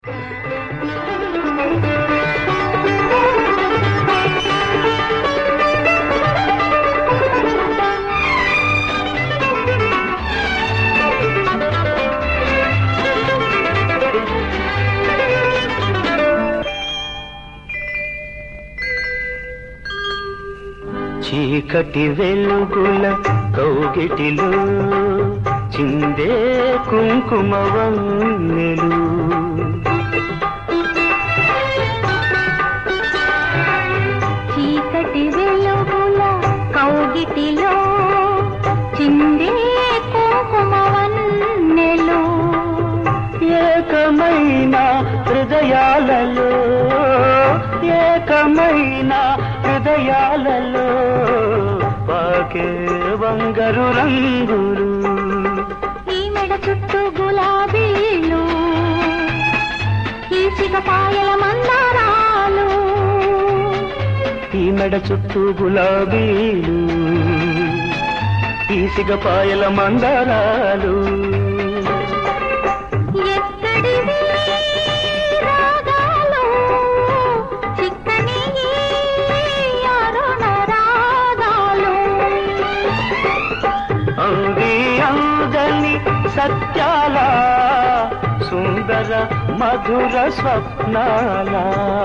చీకటి వెలుగుల కౌగిటిలో చిందే కుంకుమ వన్నెలు చీకటి వెలుగుల కౌగిటిలో చిందే కుంకుమ వన్నెలు ఏకమైన హృదయాలలో ఏకమైన హృదయాలలో పాకే వంగరు రంగులు ఈ మెడ చుట్టూ గులాబీలు ఈ సిగపాయల మందారాలు ఈ మెడ చుట్టూ గులాబీలు ఈ సిగపాయల మందారాలు ఎక్కడివి రాగాలు చిక్కని ఈ అరుణ రాగాలు అంది అందని సత్యాల సుందర మధుర స్వప్నాల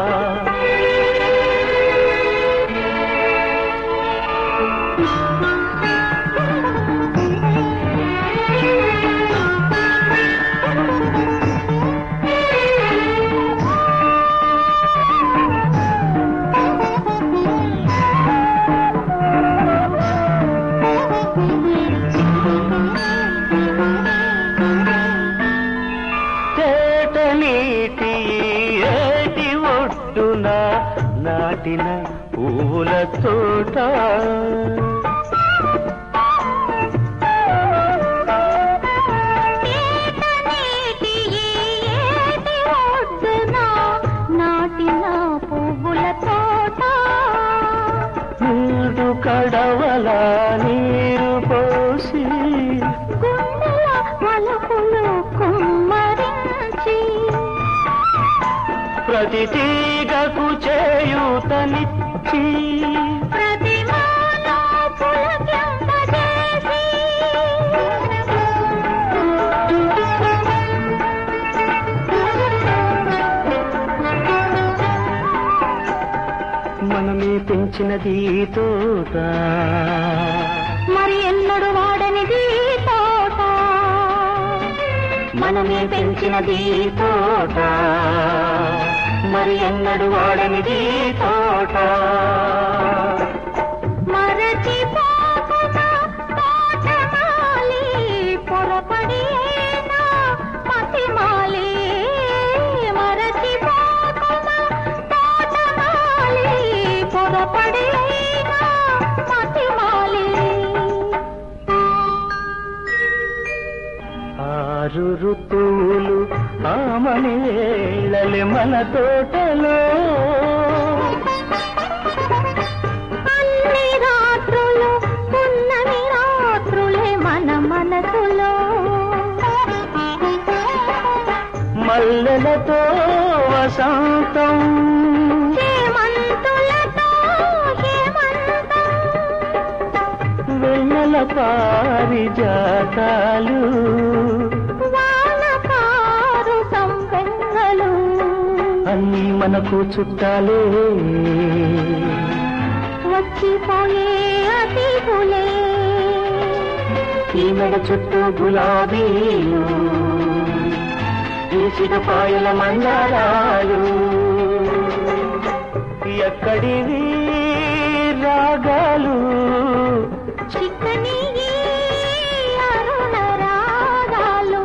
తేట నీటి ఏటి ఒడ్డున నాటిన పూల తోట నీటి ఏటి ఒడ్డున నాటిన పువ్వుల తోట మూడు కడవల నీరు పోసి గుండెల మలుపులు కుమ్మరించి ప్రతి తీగకు చేయూతనిచ్చి ప్రతి మానో పులకింపజేసి మనమే పెంచినది ఈ తోట మరి ఎన్నడు వాడనిది తోట మనమే పెంచినది ఈ తోట మరి ఎన్నడు వాడనిది ఈ తోట మరచిపోకునా తోటమాలి పొరపడేనా మతిమాలి మరచిపోకునా తోటమాలి పొరపడేనా మతిమాలి ఆరు ఋతువులు ఆమని వేళలి మన తోటలో అన్ని రాత్రులు పున్నమి రాత్రులే మన మనసులో మల్లెలతో వసంతం హేమంతులతో హేమంతం వెన్నెల పారిజాతాలు వానకారు సంపెంగలు అన్నీ మనకు చుట్టాలే వచ్చిపోయే అతిథులే ఈ మెడ చుట్టూ గులాబీలు ఈ సిగపాయల మందారాలు ఎక్కడివి రాగాలు చిక్కని ఈ అరుణ రాగాలు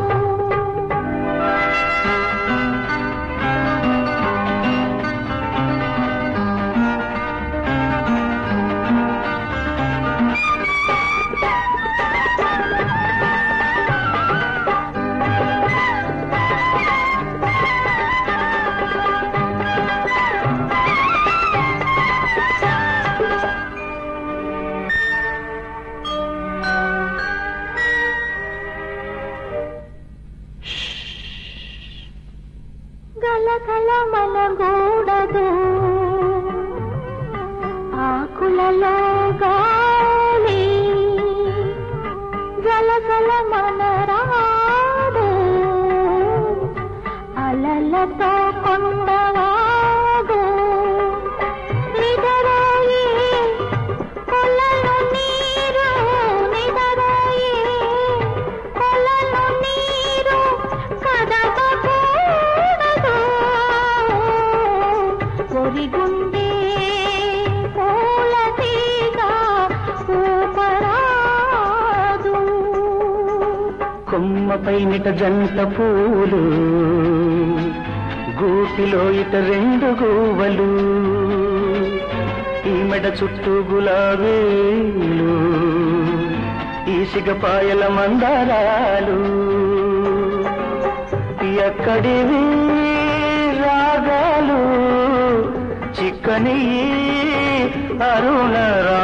గలగల మనగూడదు ఆకులలో గాలి గలగల మనరాడు అలలతో కొండవాగు నిదరాయి కొలను నీరు నిదరాయి కొలను నీరు కదపకూడదు ఒరిగుండే పూల తీగ ఊపరాదు కొమ్మపై నిట జంట పూలు గూటిలో ఇట రెండు గూవలు ఈ మెడ చుట్టూ గులాబీలు ఈ సిగపాయల మందారాలు ఎక్కడివి రాగాలు చిక్కని అరుణ